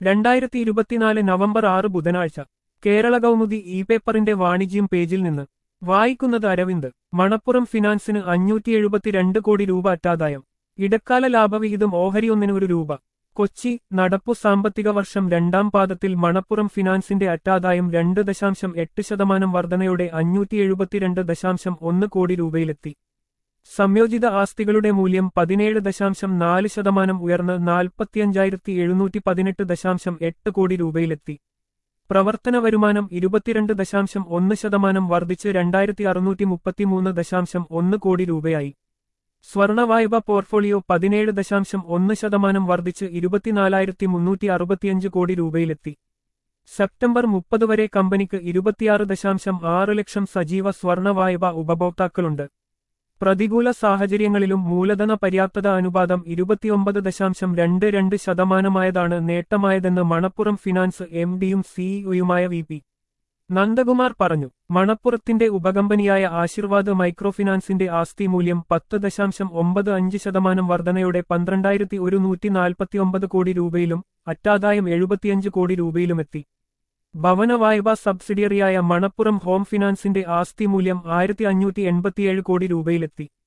രണ്ടായിരത്തി ഇരുപത്തിനാല് നവംബർ ആറ് ബുധനാഴ്ച കേരള കൗമുദി ഇ പേപ്പറിന്റെ വാണിജ്യം പേജിൽ നിന്ന് വായിക്കുന്നത് അരവിന്ദ് മണപ്പുറം ഫിനാൻസിന് അഞ്ഞൂറ്റി എഴുപത്തിരണ്ട് കോടി രൂപ അറ്റാദായം ഇടക്കാല ലാഭവിഹിതം ഓഹരിയൊന്നിന് ഒരു രൂപ കൊച്ചി നടപ്പു സാമ്പത്തിക വർഷം രണ്ടാം പാദത്തിൽ മണപ്പുറം ഫിനാൻസിന്റെ അറ്റാദായം രണ്ട് ദശാംശം എട്ട് ശതമാനം വർധനയോടെ അഞ്ഞൂറ്റി എഴുപത്തിരണ്ട് ദശാംശം ഒന്ന് കോടി രൂപയിലെത്തി സംയോജിത ആസ്തികളുടെ മൂല്യം പതിനേഴ് ദശാംശം നാല് ശതമാനം ഉയർന്ന് നാൽപ്പത്തിയഞ്ചായിരത്തി എഴുന്നൂറ്റി പതിനെട്ട് ദശാംശം എട്ട് കോടി രൂപയിലെത്തി പ്രവർത്തന വരുമാനം ഇരുപത്തിരണ്ട് ദശാംശം ഒന്ന് ശതമാനം വർദ്ധിച്ച് രണ്ടായിരത്തി അറുന്നൂറ്റി മുപ്പത്തിമൂന്ന് ദശാംശം ഒന്ന് കോടി രൂപയായി സ്വർണ വായ്പ പോർട്ട്ഫോളിയോ പതിനേഴ് ദശാംശം ഒന്ന് ശതമാനം വർദ്ധിച്ച് ഇരുപത്തിനാലായിരത്തി മുന്നൂറ്റി അറുപത്തിയഞ്ച് കോടി രൂപയിലെത്തി സെപ്റ്റംബർ മുപ്പത് വരെ കമ്പനിക്ക് ഇരുപത്തിയാറ് ദശാംശം ആറ് ലക്ഷം സജീവ സ്വർണ വായ്പ ഉപഭോക്താക്കളുണ്ട് പ്രതികൂല സാഹചര്യങ്ങളിലും മൂലധന പര്യാപ്തത അനുപാതം ഇരുപത്തിയൊമ്പത് ദശാംശം രണ്ട് രണ്ട് ശതമാനമായതാണ് നേട്ടമായതെന്ന് മണപ്പുറം ഫിനാൻസ് എം ഡിയും സിഇഒയുമായ വി പി നന്ദകുമാർ പറഞ്ഞു മണപ്പുറത്തിന്റെ ഉപകമ്പനിയായ ആശീർവാദ് മൈക്രോ ഫിനാൻസിന്റെ ആസ്തി മൂല്യം പത്ത് ദശാംശം ഒമ്പത് അഞ്ച് ശതമാനം വർധനയോടെ പന്ത്രണ്ടായിരത്തി ഒരു നൂറ്റി നാൽപ്പത്തിയൊമ്പത് കോടി രൂപയിലും അറ്റാദായം എഴുപത്തിയഞ്ച് കോടി രൂപയിലുമെത്തി ഭവന വായ്പാ സബ്സിഡിയറിയായ മണപ്പുറം ഹോം ഫിനാൻസിന്റെ ആസ്തി മൂല്യം ആയിരത്തി അഞ്ഞൂറ്റി എൺപത്തിയേഴ് കോടി രൂപയിലെത്തി